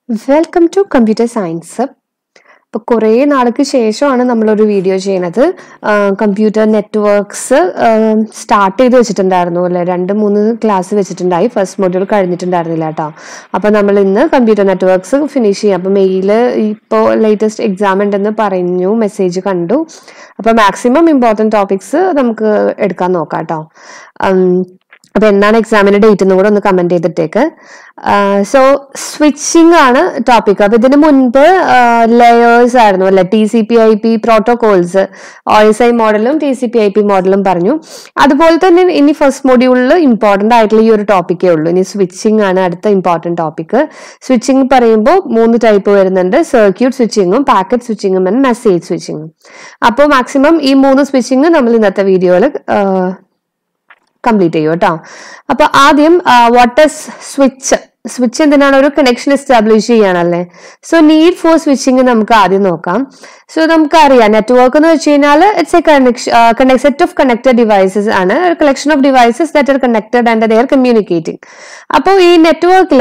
Welcome to computer science ഇപ്പോൾ കുറേ നാൾക്ക് ശേഷമാണ് നമ്മളൊരു വീഡിയോ ചെയ്യണത് കമ്പ്യൂട്ടർ നെറ്റ്വർക്ക്സ് സ്റ്റാർട്ട് ചെയ്ത് വെച്ചിട്ടുണ്ടായിരുന്നു അല്ലേ രണ്ട് മൂന്ന് ക്ലാസ് വെച്ചിട്ടുണ്ടായി ഫസ്റ്റ് മൊഡ്യൂൾ കഴിഞ്ഞിട്ടുണ്ടായിരുന്നില്ല കേട്ടോ അപ്പോൾ നമ്മൾ ഇന്ന് കമ്പ്യൂട്ടർ നെറ്റ്വർക്ക്സ് ഫിനിഷ് ചെയ്യാം അപ്പോൾ മെയിൽ ഇപ്പോൾ ലേറ്റസ്റ്റ് എക്സാം ഉണ്ടെന്ന് പറഞ്ഞു മെസ്സേജ് കണ്ടു അപ്പോൾ മാക്സിമം ഇമ്പോർട്ടൻറ്റ് ടോപ്പിക്സ് നമുക്ക് എടുക്കാൻ നോക്കാം കേട്ടോ അപ്പൊ എന്നാണ് എക്സാമിന്റെ ഡേറ്റ് എന്നും കൂടെ ഒന്ന് കമന്റ് ചെയ്തിട്ടേക്ക് സോ സ്വിച്ചിങ് ആണ് ടോപ്പിക് അപ്പൊ ഇതിന് മുൻപ് ലെയേഴ്സ് ആയിരുന്നു അല്ലെ T C P I P protocols O S I മോഡലും T C P I P മോഡലും പറഞ്ഞു അതുപോലെ തന്നെ ഇനി ഫസ്റ്റ് മൊഡ്യൂളിൽ ഇമ്പോർട്ടന്റ് ആയിട്ടുള്ള ഈ ഒരു ടോപ്പിക്കേ ഉള്ളൂ ഇനി സ്വിച്ചിങ് ആണ് അടുത്ത ഇമ്പോർട്ടന്റ് ടോപ്പിക് സ്വിച്ചിങ് പറയുമ്പോൾ മൂന്ന് ടൈപ്പ് വരുന്നുണ്ട് സർക്യൂട്ട് സ്വിച്ചിങ്ങും പാക്കറ്റ് സ്വിച്ചിങ്ങും ആൻഡ് മെസ്സേജ് സ്വിച്ചിങ്ങും അപ്പോൾ മാക്സിമം ഈ മൂന്ന് സ്വിച്ചിങ് നമ്മൾ ഇന്നത്തെ വീഡിയോയിൽ കംപ്ലീറ്റ് ചെയ്യും കേട്ടോ അപ്പൊ ആദ്യം വാട്ട് ഇസ് സ്വിച്ച് സ്വിച്ച് എന്തിനാണ് ഒരു കണക്ഷൻ എസ്റ്റാബ്ലിഷ് ചെയ്യാനല്ലേ സോ നീഡ് ഫോർ സ്വിച്ചിങ് നമുക്ക് ആദ്യം നോക്കാം സോ നമുക്കറിയാം നെറ്റ്വർക്ക് എന്ന് വെച്ച് കഴിഞ്ഞാൽ it's a connection set of connected devices ആണ് collection of devices that are connected and they are communicating അപ്പോൾ ഈ നെറ്റ്വർക്കിൽ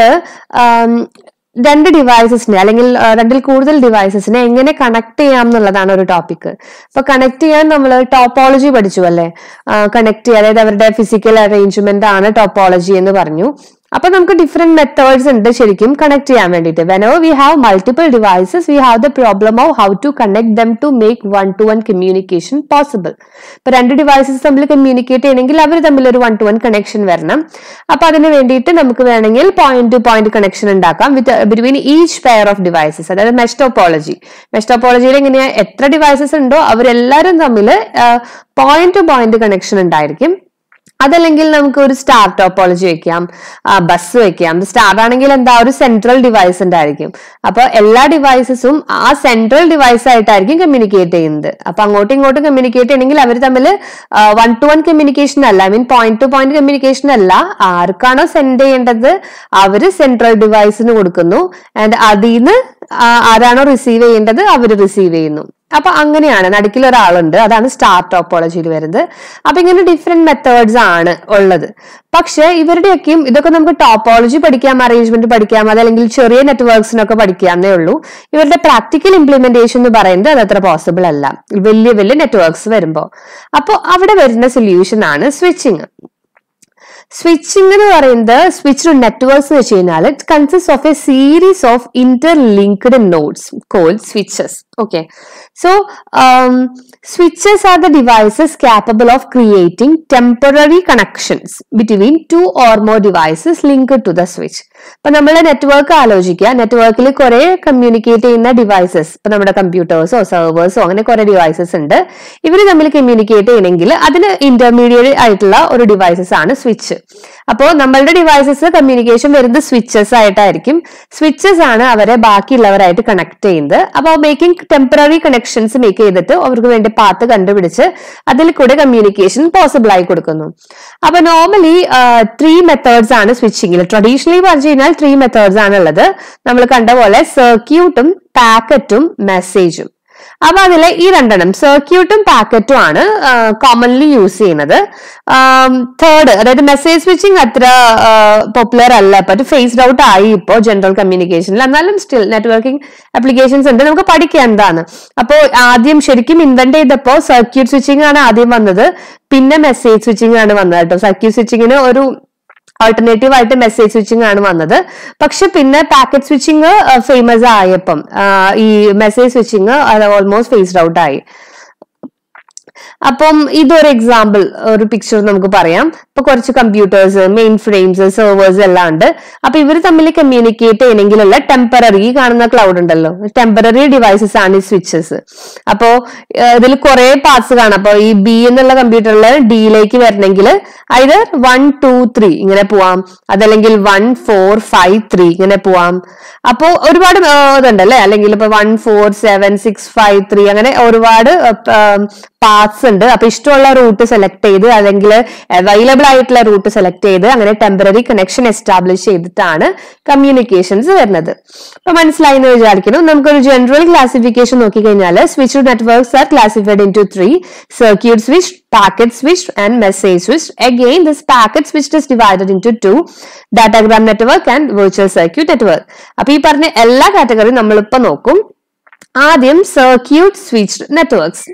രണ്ട് ഡിവൈസസിനെ അല്ലെങ്കിൽ രണ്ടിൽ കൂടുതൽ ഡിവൈസസിനെ എങ്ങനെ കണക്ട് ചെയ്യാം എന്നുള്ളതാണ് ഒരു ടോപ്പിക് അപ്പൊ കണക്ട് ചെയ്യാൻ നമ്മൾ ടോപ്പോളജി പഠിച്ചു അല്ലെ കണക്ട് ചെയ്യുക അതായത് അവരുടെ ഫിസിക്കൽ അറേഞ്ച്മെന്റ് ആണ് ടോപ്പോളജി എന്ന് പറഞ്ഞു അപ്പൊ നമുക്ക് ഡിഫറെന്റ് മെത്തേഡ്സ് ഉണ്ട് ശരിക്കും കണക്ട് ചെയ്യാൻ വേണ്ടിയിട്ട് whenever we have multiple devices we have the problem of how to connect them to make one to one communication possible ഇപ്പൊ രണ്ട് ഡിവൈസസ് തമ്മിൽ കമ്മ്യൂണിക്കേറ്റ് ചെയ്യണമെങ്കിൽ അവർ തമ്മിൽ ഒരു വൺ ടു വൺ കണക്ഷൻ വരണം അപ്പൊ അതിന് വേണ്ടിയിട്ട് നമുക്ക് വേണമെങ്കിൽ പോയിന്റ് ടു പോയിന്റ് കണക്ഷൻ ഉണ്ടാക്കാം with between each pair of devices അതായത് മെഷ് ടോപ്പോളജി മെഷ് ടോപ്പോളജിയിൽ എങ്ങനെയാ എത്ര ഡിവൈസസ് ഉണ്ടോ അവരെല്ലാവരും തമ്മിൽ പോയിന്റ് ടു പോയിന്റ് കണക്ഷൻ ഉണ്ടായിരിക്കും അതല്ലെങ്കിൽ നമുക്ക് ഒരു സ്റ്റാർ ടോപ്പോളജി വെക്കാം ബസ് വെക്കാം സ്റ്റാർ ആണെങ്കിൽ എന്താ ഒരു സെൻട്രൽ ഡിവൈസ് ഉണ്ടായിരിക്കും അപ്പൊ എല്ലാ ഡിവൈസസും ആ സെൻട്രൽ ഡിവൈസ് ആയിട്ടായിരിക്കും കമ്മ്യൂണിക്കേറ്റ് ചെയ്യുന്നത് അപ്പൊ അങ്ങോട്ടും ഇങ്ങോട്ടും കമ്മ്യൂണിക്കേറ്റ് ചെയ്യണമെങ്കിൽ അവർ തമ്മിൽ വൺ ടു വൺ കമ്മ്യൂണിക്കേഷൻ അല്ല I mean point to point communication അല്ല ആർക്കാണോ സെൻഡ് ചെയ്യേണ്ടത് അവര് സെൻട്രൽ ഡിവൈസിന് കൊടുക്കുന്നു ആൻഡ് അതിൽ നിന്ന് ആരാണോ റിസീവ് ചെയ്യേണ്ടത് അവർ റിസീവ് ചെയ്യുന്നു അപ്പൊ അങ്ങനെയാണ് നടുക്കിൽ ഒരാളുണ്ട് അതാണ് സ്റ്റാർ ടോപ്പോളജിയിൽ വരുന്നത് അപ്പൊ ഇങ്ങനെ ഡിഫറെന്റ് മെത്തേഡ്സ് ആണ് ഉള്ളത് പക്ഷെ ഇവരുടെയൊക്കെയും ഇതൊക്കെ നമുക്ക് ടോപ്പോളജി പഠിക്കാം അറേഞ്ച്മെന്റ് പഠിക്കാം അതല്ലെങ്കിൽ ചെറിയ നെറ്റ്വർക്സിനൊക്കെ പഠിക്കാന്നേ ഉള്ളൂ ഇവരുടെ പ്രാക്ടിക്കൽ ഇംപ്ലിമെന്റേഷൻ എന്ന് പറയുന്നത് അതത്ര പോസിബിൾ അല്ല വലിയ വലിയ നെറ്റ്വർക്ക്സ് വരുമ്പോൾ അപ്പോൾ അവിടെ വരുന്ന സൊല്യൂഷൻ ആണ് സ്വിച്ചിങ് സ്വിച്ചിങ് എന്ന് പറയുന്നത് സ്വിച്ച് നെറ്റ്വർക്ക്സ് എന്ന് വെച്ച് കഴിഞ്ഞാൽ it consist of a series of interlinked nodes called switches okay so switches are the devices capable of creating temporary connections between two or more devices linked to the switch ഇപ്പൊ നമ്മൾ network ആലോചിക്കുക നെറ്റ്വർക്കിൽ കുറെ communicate ചെയ്യുന്ന devices ഇപ്പൊ നമ്മുടെ കമ്പ്യൂട്ടേഴ്സോ സെർവേഴ്സോ അങ്ങനെ കുറെ ഡിവൈസസ് ഉണ്ട് ഇവർ തമ്മിൽ കമ്മ്യൂണിക്കേറ്റ് ചെയ്യണമെങ്കിൽ അതിന് ഇന്റർമീഡിയറ്റ് ആയിട്ടുള്ള ഒരു ഡിവൈസസ് ആണ് സ്വിച്ച് അപ്പോൾ നമ്മളുടെ ഡിവൈസസ് കമ്മ്യൂണിക്കേഷൻ വരുന്നത് സ്വിച്ചസ് ആയിട്ടായിരിക്കും സ്വിച്ചസ് ആണ് അവരെ ബാക്കിയുള്ളവരായിട്ട് കണക്ട് ചെയ്യുന്നത് അപ്പോൾ മേക്കിംഗ് ടെമ്പററി കണക്ഷൻസ് മേക്ക് ചെയ്തിട്ട് അവർക്ക് വേണ്ടി പാത്ത് കണ്ടുപിടിച്ച് അതിൽ കൂടെ കമ്മ്യൂണിക്കേഷൻ പോസിബിൾ ആയി കൊടുക്കുന്നു അപ്പൊ നോർമലി ത്രീ മെത്തേഡ്സ് ആണ് സ്വിച്ചിങ്ങിൽ ട്രഡീഷണലി പറഞ്ഞു കഴിഞ്ഞാൽ ത്രീ മെത്തേഡ്സ് ആണ് ഉള്ളത് നമ്മൾ കണ്ട പോലെ സർക്യൂട്ടും പാക്കറ്റും മെസ്സേജും അപ്പൊ അതിലെ ഈ രണ്ടെണ്ണം സർക്യൂട്ടും പാക്കറ്റും ആണ് കോമൺലി യൂസ് ചെയ്യുന്നത് തേർഡ് അതായത് മെസ്സേജ് സ്വിച്ചിങ് അത്ര പോപ്പുലർ അല്ല ഇപ്പൊ അത് ഫേസ്ഡ് ഔട്ട് ആയി ഇപ്പോൾ ജനറൽ കമ്മ്യൂണിക്കേഷനിൽ എന്നാലും സ്റ്റിൽ നെറ്റ്വർക്കിംഗ് ആപ്ലിക്കേഷൻസ് ഉണ്ട് നമുക്ക് പഠിക്കാം എന്താണ് അപ്പോൾ ആദ്യം ശരിക്കും ഇൻവെന്റ് ചെയ്തപ്പോൾ സർക്യൂട്ട് സ്വിച്ചിങ് ആണ് ആദ്യം വന്നത് പിന്നെ മെസ്സേജ് സ്വിച്ചിങ് ആണ് വന്നത് കേട്ടോ സർക്യൂട്ട് സ്വിച്ചിങ്ങിന് ഒരു ഓൾട്ടർനേറ്റീവ് ആയിട്ട് മെസ്സേജ് സ്വിച്ചിങ് ആണ് വന്നത് പക്ഷെ പിന്നെ പാക്കറ്റ് സ്വിച്ചിങ് ഫേമസ് ആയപ്പം ഈ message switching almost phased out ആയി അപ്പം ഇതൊരു എക്സാമ്പിൾ ഒരു പിക്ചർ നമുക്ക് പറയാം ഇപ്പൊ കുറച്ച് കമ്പ്യൂട്ടേഴ്സ് മെയിൻ ഫ്രെയിംസ് സെർവേഴ്സ് എല്ലാം ഉണ്ട് അപ്പൊ ഇവർ തമ്മിൽ കമ്മ്യൂണിക്കേറ്റ് ചെയ്യണമെങ്കിലുള്ള ടെമ്പററി ഈ കാണുന്ന ക്ലൗഡ് ഉണ്ടല്ലോ ടെമ്പററി ഡിവൈസസ് ആണ് ഈ സ്വിച്ചസ് അപ്പോ ഇതിൽ കുറെ പാർട്സ് കാണാം അപ്പൊ ഈ ബി എന്നുള്ള കമ്പ്യൂട്ടറിൽ ഡിയിലേക്ക് വരണമെങ്കിൽ ഇത് വൺ ടു ത്രീ ഇങ്ങനെ പോവാം അതല്ലെങ്കിൽ വൺ ഫോർ ഫൈവ് ത്രീ ഇങ്ങനെ പോവാം അപ്പോ ഒരുപാട് ഇതുണ്ടല്ലേ അല്ലെങ്കിൽ ഇപ്പൊ one four seven six five three അങ്ങനെ ഒരുപാട് പാർട്സ് പാത്സ് ഉണ്ട് അപ്പൊ ഇഷ്ടമുള്ള റൂട്ട് സെലക്ട് ചെയ്ത് അല്ലെങ്കിൽ അവൈലബിൾ ആയിട്ടുള്ള റൂട്ട് സെലക്ട് ചെയ്ത് അങ്ങനെ ടെമ്പററി കണക്ഷൻ എസ്റ്റാബ്ലിഷ് ചെയ്തിട്ടാണ് കമ്മ്യൂണിക്കേഷൻസ് വരുന്നത് അപ്പൊ മനസ്സിലായി എന്ന് വിചാരിക്കുന്നു നമുക്കൊരു ജനറൽ ക്ലാസിഫിക്കേഷൻ നോക്കിക്കഴിഞ്ഞാൽ switch networks are classified into three circuit switch packet switch and message switch. Again, this packet switch is divided into two, datagram network and virtual circuit network. അപ്പൊ ഈ പറഞ്ഞ എല്ലാ കാറ്റഗറിയും നമ്മളിപ്പോ നോക്കും ആദ്യം circuit switch networks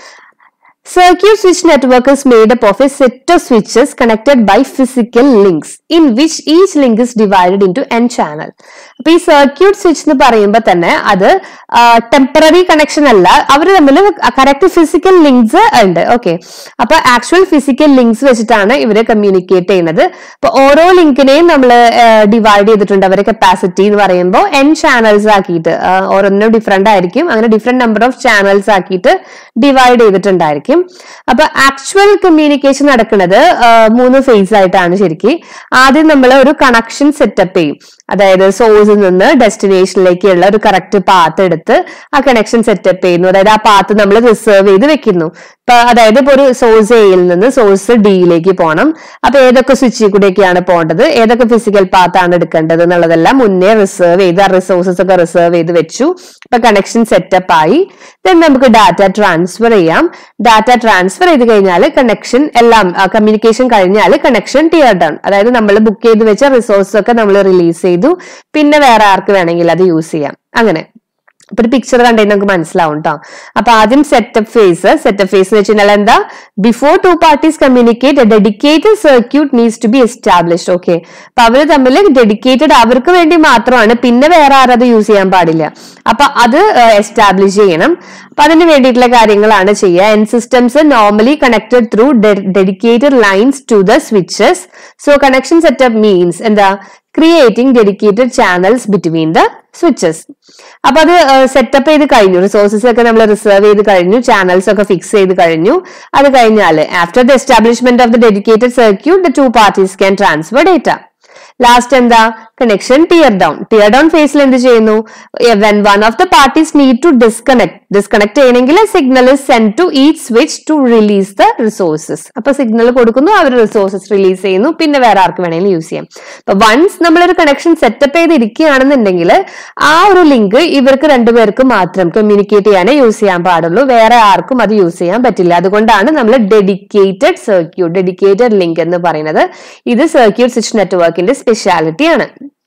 Circuit switch network is made up of a set of switches connected by physical links in which each link is divided into n channel. അപ്പൊ ഈ circuit switch എന്ന് പറയുമ്പോൾ തന്നെ അത് ടെമ്പററി കണക്ഷൻ അല്ല അവർ തമ്മിൽ correct physical links ഉണ്ട് ഓക്കെ അപ്പൊ ആക്ച്വൽ ഫിസിക്കൽ ലിങ്ക്സ് വെച്ചിട്ടാണ് ഇവര് കമ്മ്യൂണിക്കേറ്റ് ചെയ്യുന്നത് അപ്പൊ ഓരോ ലിങ്കിനെയും നമ്മൾ ഡിവൈഡ് ചെയ്തിട്ടുണ്ട് അവരെ കപ്പാസിറ്റി എന്ന് പറയുമ്പോൾ എൻ ചാനൽസ് ആക്കിയിട്ട് ആ, ഓരോന്നിനും ഡിഫറെന്റ് ആയിരിക്കും അങ്ങനെ ഡിഫറെന്റ് നമ്പർ ഓഫ് ചാനൽസ് ആക്കിയിട്ട് ഡിവൈഡ് ചെയ്തിട്ടുണ്ടായിരിക്കും അപ്പൊ ആക്ച്വൽ കമ്മ്യൂണിക്കേഷൻ നടക്കുന്നത് ആ, മൂന്ന് ഫേസ് ആയിട്ടാണ് ശരിക്കും ആദ്യം നമ്മൾ ഒരു കണക്ഷൻ സെറ്റപ്പ് ചെയ്യും അതായത് സോഴ്സിൽ നിന്ന് ഡെസ്റ്റിനേഷനിലേക്കുള്ള ഒരു കറക്റ്റ് പാത്ത് എടുത്ത് ആ കണക്ഷൻ സെറ്റപ്പ് ചെയ്യുന്നു അതായത് ആ പാത്ത് നമ്മൾ റിസർവ് ചെയ്ത് വെക്കുന്നു ഇപ്പൊ അതായത് ഇപ്പൊ ഒരു സോഴ്സ് എയിൽ നിന്ന് സോഴ്സ് ഡിയിലേക്ക് പോകണം അപ്പൊ ഏതൊക്കെ സ്വിച്ചിൽ കൂടെയൊക്കെയാണ് പോകേണ്ടത് ഏതൊക്കെ ഫിസിക്കൽ പാത്ത് ആണ് എടുക്കേണ്ടത് എന്നുള്ളതെല്ലാം മുന്നേ റിസർവ് ചെയ്ത് ആ റിസോഴ്സസ് ഒക്കെ റിസർവ് ചെയ്ത് വെച്ചു ഇപ്പൊ കണക്ഷൻ സെറ്റപ്പ് ആയി ദെൻ നമുക്ക് ഡാറ്റ ട്രാൻസ്ഫർ ചെയ്യാം ഡാറ്റ ട്രാൻസ്ഫർ ചെയ്ത് കഴിഞ്ഞാൽ കണക്ഷൻ എല്ലാം കമ്മ്യൂണിക്കേഷൻ കഴിഞ്ഞാൽ കണക്ഷൻ ടിയർ ഡൗൺ അതായത് നമ്മൾ ബുക്ക് ചെയ്ത് വെച്ച റിസോഴ്സ് ഒക്കെ നമ്മൾ റിലീസ് ചെയ്തു പിന്നെ വേറെ ആർക്ക് വേണമെങ്കിൽ അത് യൂസ് ചെയ്യാം അങ്ങനെ ഇപ്പൊ ഒരു പിക്ചർ കണ്ടുകഴിഞ്ഞാൽ നമുക്ക് മനസ്സിലാവും കേട്ടോ അപ്പൊ ആദ്യം സെറ്റപ്പ് ഫേസ് സെറ്റപ്പ് ഫേസ് എന്ന് വെച്ചാൽ എന്താ before two parties communicate dedicated circuit needs to be established okay അപ്പൊ അവര് തമ്മിൽ ഡെഡിക്കേറ്റഡ് അവർക്ക് വേണ്ടി മാത്രമാണ് പിന്നെ വേറെ ആരും അത് യൂസ് ചെയ്യാൻ പാടില്ല അപ്പൊ അത് എസ്റ്റാബ്ലിഷ് ചെയ്യണം അപ്പൊ അതിന് വേണ്ടിയിട്ടുള്ള കാര്യങ്ങളാണ് ചെയ്യുക end systems normally connected through dedicated lines to the switches so connection setup means എന്താ creating dedicated channels between the switches അപ്പൊ അത് സെറ്റപ്പ് ചെയ്ത് കഴിഞ്ഞു റിസോഴ്സസ് ഒക്കെ നമ്മൾ റിസർവ് ചെയ്ത് കഴിഞ്ഞു ചാനൽസ് ഒക്കെ ഫിക്സ് ചെയ്ത് കഴിഞ്ഞു അത് കഴിഞ്ഞാൽ after the establishment of the dedicated circuit the two parties can transfer data last എന്താ connection tear down tear down ഫേസിൽ എന്ത് ചെയ്യുന്നു when one of the parties need to disconnect disconnect ചെയ്യണമെങ്കിൽ signal is send to each switch to release the resources അപ്പൊ signal കൊടുക്കുന്നു അവർ resources release ചെയ്യുന്നു പിന്നെ വേറെ ആർക്ക് വേണമെങ്കിലും യൂസ് ചെയ്യാം അപ്പൊ വൺസ് നമ്മളൊരു കണക്ഷൻ സെറ്റപ്പ് ചെയ്തിരിക്കുകയാണെന്നുണ്ടെങ്കിൽ ആ ഒരു ലിങ്ക് ഇവർക്ക് രണ്ടുപേർക്ക് മാത്രം കമ്മ്യൂണിക്കേറ്റ് ചെയ്യാനേ യൂസ് ചെയ്യാൻ പാടുള്ളൂ വേറെ ആർക്കും അത് യൂസ് ചെയ്യാൻ പറ്റില്ല അതുകൊണ്ടാണ് നമ്മൾ ഡെഡിക്കേറ്റഡ് സർക്യൂട്ട് ഡെഡിക്കേറ്റഡ് ലിങ്ക് എന്ന് പറയുന്നത് ഇത് സർക്യൂട്ട് സ്വിച്ച് നെറ്റ്വർക്കിന്റെ സ്പെഷ്യാലിറ്റി ആണ്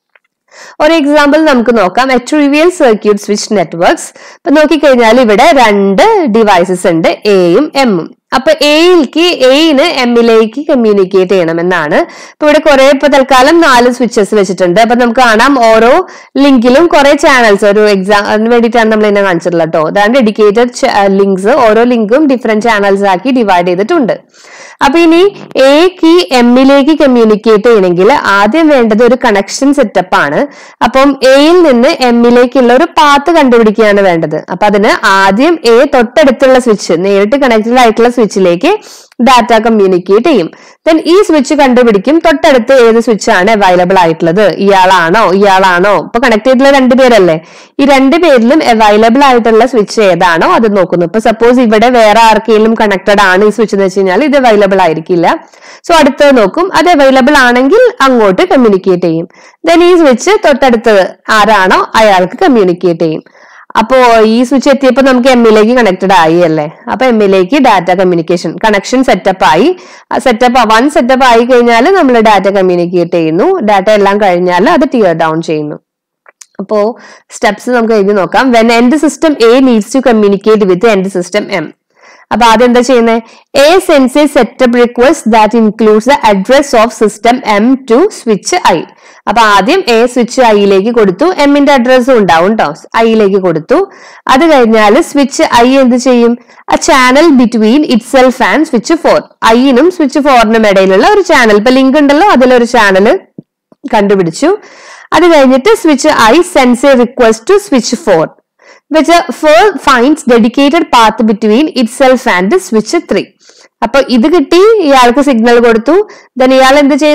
ഒരു എക്സാമ്പിൾ നമുക്ക് നോക്കാം a trivial circuit switch networks ഇപ്പൊ നോക്കിക്കഴിഞ്ഞാൽ ഇവിടെ രണ്ട് ഡിവൈസസ് ഉണ്ട് എയും എമ്മും അപ്പൊ എയിലേക്ക് എയിന് എമ്മിലേക്ക് കമ്മ്യൂണിക്കേറ്റ് ചെയ്യണമെന്നാണ് ഇപ്പൊ ഇവിടെ കുറെ ഇപ്പൊ തൽക്കാലം നാല് സ്വിച്ചസ് വെച്ചിട്ടുണ്ട് അപ്പൊ നമുക്ക് കാണാം ഓരോ ലിങ്കിലും കുറെ ചാനൽസ് ഒരു എക്സാം അതിന് വേണ്ടിയിട്ടാണ് നമ്മൾ ഇതിനെ കാണിച്ചിട്ടുള്ളത് കേട്ടോ അതാണ് ഡെഡിക്കേറ്റഡ് ലിങ്ക്സ് ഓരോ ലിങ്കും ഡിഫറെന്റ് ചാനൽസ് ആക്കി ഡിവൈഡ് ചെയ്തിട്ടുണ്ട് അപ്പൊ ഇനി എക്ക് എമ്മിലേക്ക് കമ്മ്യൂണിക്കേറ്റ് ചെയ്യണമെങ്കിൽ ആദ്യം വേണ്ടത് ഒരു കണക്ഷൻ സെറ്റപ്പ് ആണ് അപ്പം എയിൽ നിന്ന് എമ്മിലേക്കുള്ള ഒരു പാത്ത് കണ്ടുപിടിക്കുകയാണ് വേണ്ടത് അപ്പൊ അതിന് ആദ്യം എ തൊട്ടടുത്തുള്ള സ്വിച്ച് നേരിട്ട് കണക്റ്റഡ് ആയിട്ടുള്ള സ്വിച്ചിലേക്ക് ഡാറ്റ കമ്മ്യൂണിക്കേറ്റ് ചെയ്യും ദെൻ ഈ സ്വിച്ച് കണ്ടുപിടിക്കും തൊട്ടടുത്ത് ഏത് സ്വിച്ച് ആണ് അവൈലബിൾ ആയിട്ടുള്ളത് ഇയാളാണോ ഇയാളാണോ ഇപ്പൊ കണക്ട് ചെയ്തിട്ടുള്ള രണ്ടുപേരല്ലേ ഈ രണ്ടു പേരിലും അവൈലബിൾ ആയിട്ടുള്ള സ്വിച്ച് ഏതാണോ അത് നോക്കുന്നു ഇപ്പൊ സപ്പോസ് ഇവിടെ വേറെ ആർക്കെങ്കിലും കണക്റ്റഡ് ആണ് ഈ സ്വിച്ച് എന്ന് വെച്ച് കഴിഞ്ഞാൽ ഇത് അവൈലബിൾ ആയിരിക്കില്ല സോ അടുത്തത് നോക്കും അത് അവൈലബിൾ ആണെങ്കിൽ അങ്ങോട്ട് കമ്മ്യൂണിക്കേറ്റ് ചെയ്യും ദെൻ ഈ സ്വിച്ച് തൊട്ടടുത്തത് ആരാണോ അയാൾക്ക് കമ്മ്യൂണിക്കേറ്റ് ചെയ്യും അപ്പോ ഈ സ്വിച്ച് എത്തിയപ്പോൾ നമുക്ക് എമ്മിലേക്ക് കണക്റ്റഡ് ആയി അല്ലേ അപ്പൊ എമ്മിലേക്ക് ഡാറ്റ കമ്മ്യൂണിക്കേഷൻ കണക്ഷൻ സെറ്റപ്പ് ആയി സെറ്റപ്പ് വൺ സെറ്റപ്പ് ആയി കഴിഞ്ഞാൽ നമ്മൾ ഡാറ്റ കമ്മ്യൂണിക്കേറ്റ് ചെയ്യുന്നു ഡാറ്റ എല്ലാം കഴിഞ്ഞാൽ അത് ടിയർ ഡൗൺ ചെയ്യുന്നു അപ്പോ സ്റ്റെപ്സ് നമുക്ക് എഴുതി നോക്കാം when end system A needs to communicate with end system M അപ്പൊ ആദ്യം എന്താ ചെയ്യുന്നത് A sends a setup request that includes the address of system M to switch I അപ്പൊ ആദ്യം എ സ്വിച്ച് ഐയിലേക്ക് കൊടുത്തു എമ്മിന്റെ അഡ്രസ്സും ഉണ്ടാവും കേട്ടോ ഐയിലേക്ക് കൊടുത്തു അത് കഴിഞ്ഞാൽ സ്വിച്ച് ഐ എന്ത് ചെയ്യും ആ channel between itself and switch four ഐനും സ്വിച്ച് ഫോറിനും ഇടയിലുള്ള ഒരു ചാനൽ ഇപ്പൊ ലിങ്ക് ഉണ്ടല്ലോ അതിലൊരു ചാനൽ കണ്ടുപിടിച്ചു അത് കഴിഞ്ഞിട്ട് switch I sends a request to switch four which four finds dedicated path between itself and switch 3 അപ്പൊ ഇത് കിട്ടി ഇയാൾക്ക് സിഗ്നൽ കൊടുത്തു ദെൻ ഇയാൾ എന്ത് ചെയ്തു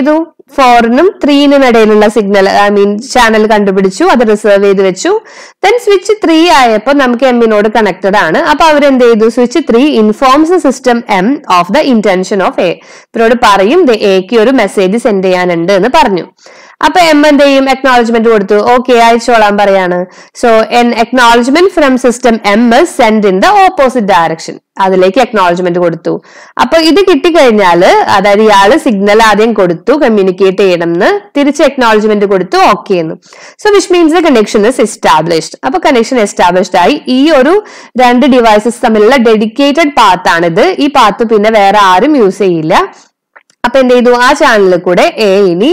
ഫോറിനും ത്രീനും ഇടയിലുള്ള സിഗ്നൽ ഐ മീൻ ചാനൽ കണ്ടുപിടിച്ചു അത് റിസർവ് ചെയ്ത് വെച്ചു ദെൻ സ്വിച്ച് ത്രീ ആയപ്പോൾ നമുക്ക് എമ്മിനോട് കണക്റ്റഡ് ആണ് അപ്പൊ അവരെന്ത് ചെയ്തു switch three informs system M of the intention of A ഇവരോട് പറയും എക്ക് ഒരു മെസ്സേജ് സെൻഡ് ചെയ്യാനുണ്ട് എന്ന് പറഞ്ഞു അപ്പൊ എം എന്ത് ചെയ്യും അക്നോളജ്മെന്റ് കൊടുത്തു ഓക്കെ അയച്ചോളാൻ പറയാണ് so an acknowledgement from system M send in the opposite direction അതിലേക്ക് അക്നോളജ്മെന്റ് കൊടുത്തു അപ്പൊ ഇത് കിട്ടിക്കഴിഞ്ഞാല് അതായത് ഇയാള് സിഗ്നൽ ആദ്യം കൊടുത്തു കമ്മ്യൂണിക്കേറ്റ് ചെയ്യണം എന്ന് തിരിച്ച് അക്നോളജ്മെന്റ് കൊടുത്തു ഓക്കെ എന്ന് so which means the connection is established അപ്പൊ കണക്ഷൻ എസ്റ്റാബ്ലിഷ്ഡ് ആയി ഈ ഒരു രണ്ട് ഡിവൈസസ് തമ്മിലുള്ള ഡെഡിക്കേറ്റഡ് പാത്ത് ആണിത് ഈ പാത്ത് പിന്നെ വേറെ ആരും യൂസ് ചെയ്യില്ല അപ്പൊ എന്ത് ചെയ്തു ആ ചാനലിൽ കൂടെ എ ഇനി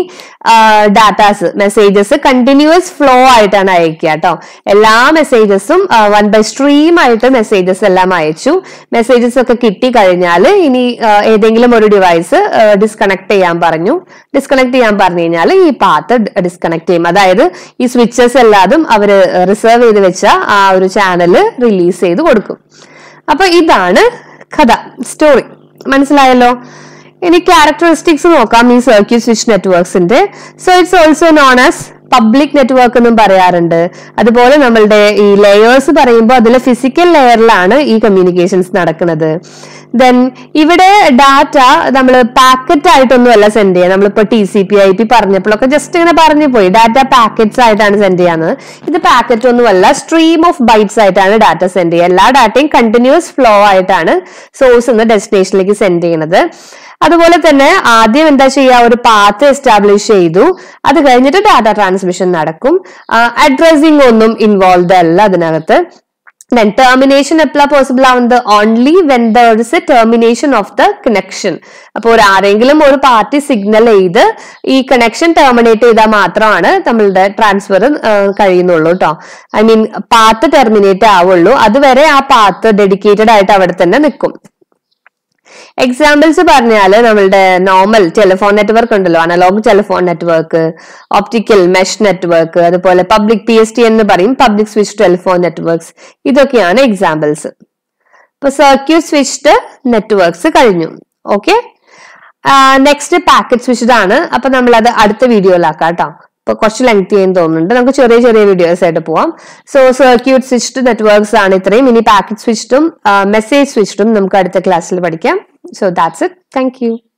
ഡാറ്റാസ് മെസ്സേജസ് കണ്ടിന്യൂസ് ഫ്ലോ ആയിട്ടാണ് അയക്കുക കേട്ടോ എല്ലാ മെസ്സേജസും വൺ ബൈ സ്ട്രീം ആയിട്ട് മെസ്സേജസ് എല്ലാം അയച്ചു മെസ്സേജസ് ഒക്കെ കിട്ടി കഴിഞ്ഞാൽ ഇനി ആ, ഏതെങ്കിലും ഒരു ഡിവൈസ് ഡിസ്കണക്ട് ചെയ്യാൻ പറഞ്ഞു ഡിസ്കണക്ട് ചെയ്യാൻ പറഞ്ഞു കഴിഞ്ഞാൽ ഈ പാത്ത് ഡിസ്കണക്ട് ചെയ്യും അതായത് ഈ സ്വിച്ചസ് എല്ലാതും അവര് റിസർവ് ചെയ്ത് വെച്ച ആ ഒരു ചാനൽ റിലീസ് ചെയ്ത് കൊടുക്കും അപ്പൊ ഇതാണ് കഥ സ്റ്റോറി മനസ്സിലായല്ലോ ഇനി ക്യാരക്ടറിസ്റ്റിക്സ് നോക്കാം ഈ സർക്യൂട്ട് സ്വിച്ച് നെറ്റ്വർക്സിന്റെ so it's also known as public network എന്നും പറയാറുണ്ട് അതുപോലെ നമ്മളുടെ ഈ ലെയേഴ്സ് പറയുമ്പോൾ അതിലെ ഫിസിക്കൽ ലെയറിലാണ് ഈ കമ്മ്യൂണിക്കേഷൻസ് നടക്കുന്നത് ദെൻ ഇവിടെ ഡാറ്റ നമ്മൾ പാക്കറ്റ് ആയിട്ടൊന്നും അല്ല സെൻഡ് ചെയ്യുക നമ്മളിപ്പോ T C P I P പറഞ്ഞപ്പോഴൊക്കെ ജസ്റ്റ് ഇങ്ങനെ പറഞ്ഞു പോയി ഡാറ്റ പാക്കറ്റ്സ് ആയിട്ടാണ് സെൻഡ് ചെയ്യാന്ന് ഇത് പാക്കറ്റ് ഒന്നുമല്ല സ്ട്രീം ഓഫ് ബൈറ്റ്സ് ആയിട്ടാണ് ഡാറ്റ സെൻഡ് ചെയ്യുക എല്ലാ ഡാറ്റയും കണ്ടിന്യൂസ് ഫ്ലോ ആയിട്ടാണ് സോഴ്സ് നിന്ന് ഡെസ്റ്റിനേഷനിലേക്ക് സെൻഡ് ചെയ്യുന്നത് അതുപോലെ തന്നെ ആദ്യം എന്താ ചെയ്യുക ഒരു പാത്ത് എസ്റ്റാബ്ലിഷ് ചെയ്തു അത് കഴിഞ്ഞിട്ട് ഡാറ്റ ട്രാൻസ്മിഷൻ നടക്കും അഡ്രസ്സിംഗ് ഒന്നും ഇൻവോൾവ് അല്ല അതിനകത്ത് ദെൻ ടെർമിനേഷൻ എപ്പോഴാ പോസിബിൾ ആവുന്നത് only when there is a termination of the connection അപ്പോൾ ഒരു ആരെങ്കിലും ഒരു പാർട്ടി സിഗ്നൽ ചെയ്ത് ഈ കണക്ഷൻ ടെർമിനേറ്റ് ചെയ്താൽ മാത്രമാണ് നമ്മളുടെ ട്രാൻസ്ഫർ കഴിയുന്നുള്ളൂ കേട്ടോ ഐ മീൻ പാത്ത് ടെർമിനേറ്റ് ആവുള്ളൂ അതുവരെ ആ പാത്ത് ഡെഡിക്കേറ്റഡ് ആയിട്ട് അവിടെ തന്നെ നിൽക്കും എക്സാമ്പിൾസ് പറഞ്ഞാൽ നമ്മളുടെ നോർമൽ ടെലിഫോൺ നെറ്റ്വർക്ക് ഉണ്ടല്ലോ analog telephone network optical mesh network അതുപോലെ പബ്ലിക് പി എസ് ടി എന്ന് പറയും പബ്ലിക് സ്വിച്ച് ടെലിഫോൺ നെറ്റ്വർക്ക്സ് ഇതൊക്കെയാണ് എക്സാമ്പിൾസ് ഇപ്പൊ സർക്യൂട്ട് സ്വിച്ച്ഡ് നെറ്റ്വർക്ക്സ് കഴിഞ്ഞു ഓക്കെ നെക്സ്റ്റ് പാക്കറ്റ് സ്വിച്ച്ഡ് ആണ് അപ്പൊ നമ്മൾ അത് അടുത്ത വീഡിയോയിലാക്കാം കേട്ടോ ഇപ്പൊ കുറച്ച് ലെങ്തി ആയെന്ന് തോന്നുന്നുണ്ട് നമുക്ക് ചെറിയ ചെറിയ വീഡിയോസ് ആയിട്ട് പോവാം സോ സർക്യൂട്ട് സ്വിച്ച്ഡ് നെറ്റ്വർക്ക്സ് ആണ് ഇത്രയും ഇനി പാക്കറ്റ് സ്വിച്ച്ഡും മെസ്സേജ് സ്വിച്ച്ഡും നമുക്ക് അടുത്ത ക്ലാസ്സിൽ പഠിക്കാം so that's it thank U